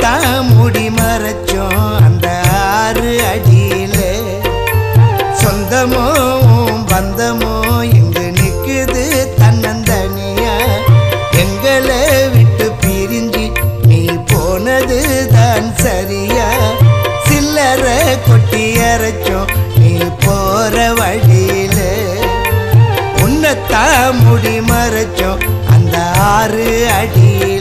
உன்னத்தான் முடி மறைச்சோம் அந்த ஆறு அடியில சொந்தமோ பந்தமோ இங்கு நிக்குது தன்னந்தனியா எங்களை விட்டு பிரிஞ்சு நீ போனது தான் சரியா சில்லற கொட்டி அரைச்சோம் நீ போற வழியில உன்னத்தான் முடி மறைச்சோம் அந்த ஆறு அடியில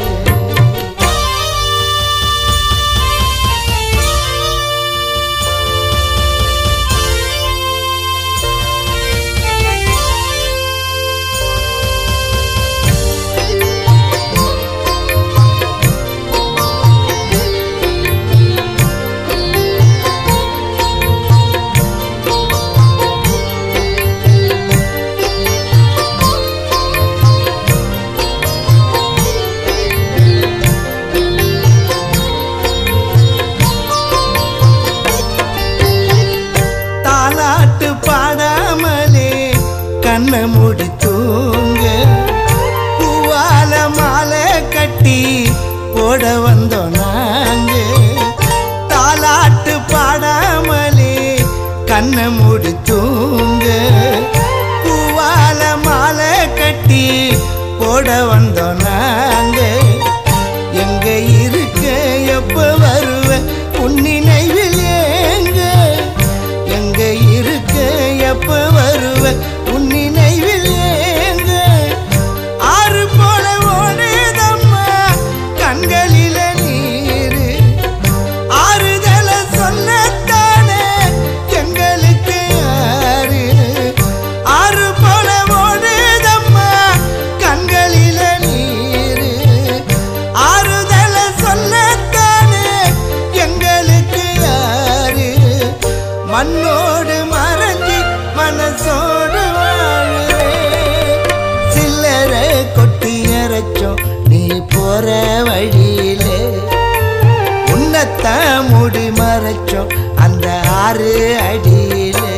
தாலாட்டு பாடாமலே கண்ணை மூடி தூங்க பூவால மாலை கட்டி போட வந்தோம் நாங்க தாலாட்டு பாடாமலே கண்ணை மூடி தூங்க பூவால மாலை கட்டி போட வந்தோம் நாங்க எங்க இருக்க எப்ப வருவ உன்னினைவில் ஏங்க எங்க இருக்க எப்ப வருவ உன்னினைவில் ஏங்க ஆறு போல ஓடுதம்மா கண்களில நீரு ஆறுதல சொல்லத்தானே எங்களுக்கு யாரு ஆறு போல ஓடுதம்மா கண்களில நீரு ஆறுதல சொல்லத்தானே எங்களுக்கு யாரு மண்ணோடு மறைஞ்சி மனசோடு வாழுறேன் சில்லற கொட்டி அரைச்சோம் நீ போற வழியிலே உன்னத்தான் முடி மறைச்சோம் அந்த ஆறு அடியிலே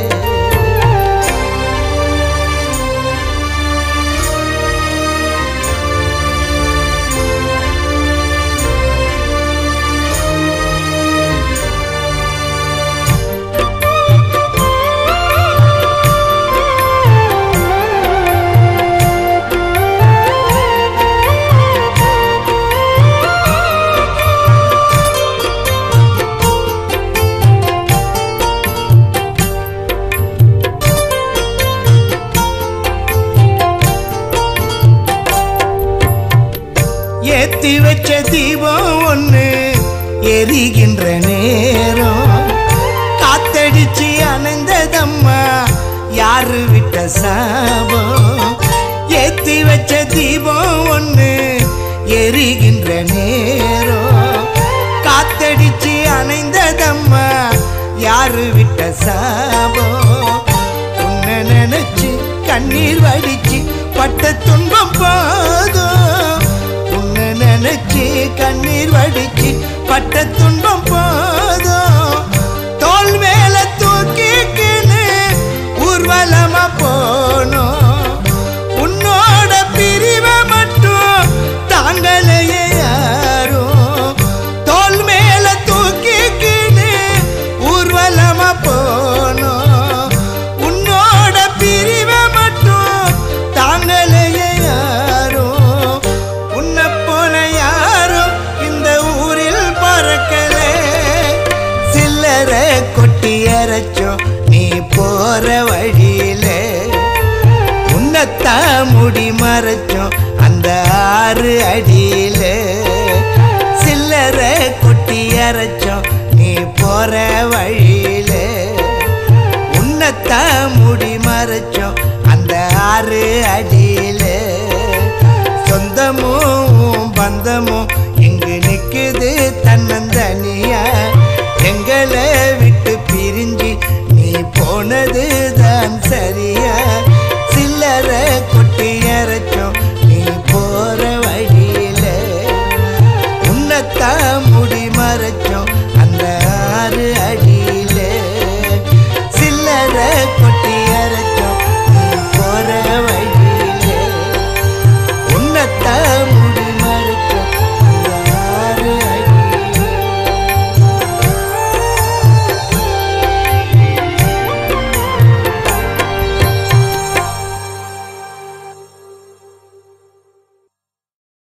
ஏத்தி வச்ச தீபம் ஒண்ணு எரிகின்ற நேரம் காத்தடிச்சு அணைந்ததம்மா யாரு விட்ட சாபம் ஏத்தி வச்ச தீபம் ஒண்ணு எரிகின்ற நேரம் காத்தடிச்சு அணைந்ததம்மா யாரு விட்ட சாபம் உன்னை நினைச்சு கண்ணீர் வடிச்சு பட்ட துன்பம் போதும் உன்னை நினைச்சு கண்ணீர் வடிச்சு பட்ட துன்பம் போதும் தோல் மேல தூக்கிக்கின்னு ஊர்வலமா போனோம் உன்னோட பிரிவை மட்டும் தாங்களையே யாரும் தோல் மேல தூக்கிக்கின்னு ஊர்வலமா போனோம் உன்னோட பிரிவை மட்டும் தாங்களையே யாரும் உன்னை போல யாரும் இந்த ஊரில் பறக்கலே சில்லற கொட்டி அரைச்சோம் நீ போற வழியிலே உன்னத்தான் முடி மறைச்சோம் அந்த ஆறு அடியிலே சில்லற கொட்டி அரைச்சோம் நீ போற வழியிலே உன்னத்தான் முடி மறைச்சோம் அந்த ஆறு அடியிலே சொந்தமும் பந்தமும் இங்கு நிக்குது தன்னந்தனியா எங்களை விட்டு பிரிஞ்சு நீ போனது தான் சரியா சில்லற கொட்டி அரைச்சோம் நீ போற வழியில உன்னத்தான் முடி மறைச்சோம் அந்த ஆறு அடியில சில்லற கொட்டி